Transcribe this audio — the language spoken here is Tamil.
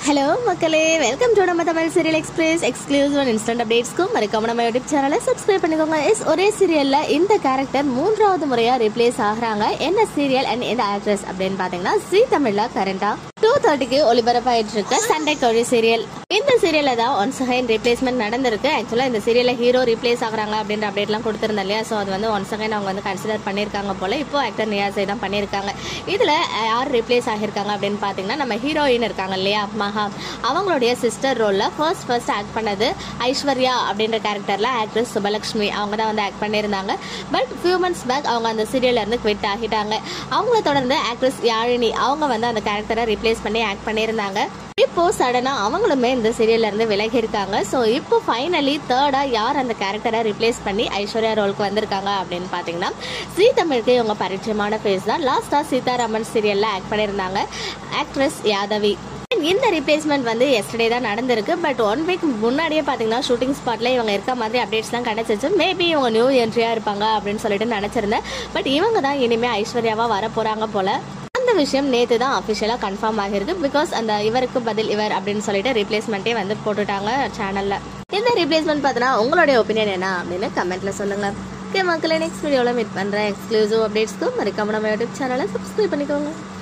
ஹலோ மக்களே வெல்கம் டு நம்ம Tamil serial express exclusive and instant அப்டேட்ஸ்க்கும் மறக்காம நம்ம யூடியூப் சேனலை சப்ஸ்கிரைப் பண்ணிக்கோங்க எஸ் ஒரே சீரியல்ல இந்த கேரக்டர் மூன்றாவது முறையா ரிப்ளேஸ் ஆகுறாங்க என்ன சீரியல் அண்ட் எந்த ஆக்ட்ரஸ் அப்படின்னு பாத்தீங்கன்னா ஜி தமிழ்ல கரண்டா டூ தேர்ட்டிக்கு ஒளிபரப்பாயிட்டு இருக்க சண்டை கோழி சீரியல் இந்த சீரியல்ல தான் ஒன்ஸ் அகைன் ரீப்ளேஸ்மெண்ட் நடந்திருக்கு ஆக்சுவலா இந்த சீரியல்ல ஹீரோ ரீப்ளேஸ் ஆகுறாங்க அப்படின்ற அப்டேட்லாம் கொடுத்திருந்தேன் இல்லையா ஸோ அது வந்து ஒன்ஸ் அகைன் அவங்க வந்து கன்சிடர் பண்ணியிருக்காங்க போல இப்போ ஆக்டர் நியாசை தான் பண்ணியிருக்காங்க இதுல அஹ், யார் ரீப்ளேஸ் ஆகியிருக்காங்க அப்படின்னு பாத்தீங்கன்னா நம்ம ஹீரோயின் இருக்காங்க இல்லையா மகா அவங்களுடைய சிஸ்டர் ரோல்ல ஃபர்ஸ்ட் ஃபர்ஸ்ட் ஆக்ட் பண்ணது ஐஸ்வர்யா அப்படின்ற கேரக்டர்ல ஆக்ட்ரஸ் சுபலக்ஷ்மி அவங்க தான் வந்து ஆக்ட் பண்ணியிருந்தாங்க பட் ஃபியூ மந்த்ஸ் பேக் அவங்க அந்த சீரியல்ல இருந்து குவிட் ஆகிட்டாங்க அவங்கள தொடர்ந்து ஆக்ட்ரஸ் யாழினி அவங்க வந்து அந்த கேரக்டரை ரீப்ளேஸ் பண்ணி ஆக்ட் பண்ணியிருந்தாங்க இப்போ சடனா அவங்களுமே இந்த சீரியல்ல இருந்து விலகி இருக்காங்க ஸோ இப்போ ஃபைனலி தேர்டா யார் அந்த கேரக்டரை ரிப்ளேஸ் பண்ணி ஐஸ்வர்யா ரோலுக்கு வந்திருக்காங்க அப்படின்னு பாத்தீங்கன்னா ஜீ தமிழுக்கு இவங்க பரிச்சயமான ஃபேஸ் தான் லாஸ்டா சீதாராமன் சீரியல்ல ஆக்ட் பண்ணியிருந்தாங்க ஆக்ட்ரஸ் யாதவி இந்த ரீப்ளேஸ்மெண்ட் வந்து எஸ்டர்டே தான் நடந்திருக்கு பட் ஒன் வீக் முன்னாடியே பார்த்தீங்கன்னா ஷூட்டிங் ஸ்பாட்ல இவங்க இருக்க மாதிரி அப்டேட்ஸ்லாம் கிடைச்சிச்சு மேபி இவங்க நியூ என்ட்ரியா இருப்பாங்க அப்படின்னு சொல்லிட்டு நினைச்சிருந்தேன் பட் இவங்க தான் இனிமே ஐஸ்வர்யாவா வர போறாங்க போல அந்த விஷயம் நேற்று தான் அஃபிஷியலாக கன்ஃபார்ம் ஆகிருக்கு பிகாஸ் அந்த இவருக்கு பதில் இவர் அப்படின்னு சொல்லிட்டு ரீப்ளேஸ்மெண்ட்டே வந்து போட்டுட்டாங்க சேனல்ல இந்த ரீப்ளேஸ்மெண்ட் பார்த்தனா உங்களுடைய ஒப்பீனியன் என்ன அப்படின்னு கமெண்ட்ல சொல்லுங்க ஓகே மக்களே நெக்ஸ்ட் வீடியோவில் மீட் பண்ணுறேன் எக்ஸ்க்ளூசிவ் அப்டேட்ஸ்க்கு மறக்காம நம்ம யூடியூப் சேனலை சப்ஸ்கிரைப் பண்ணிக்கோங்க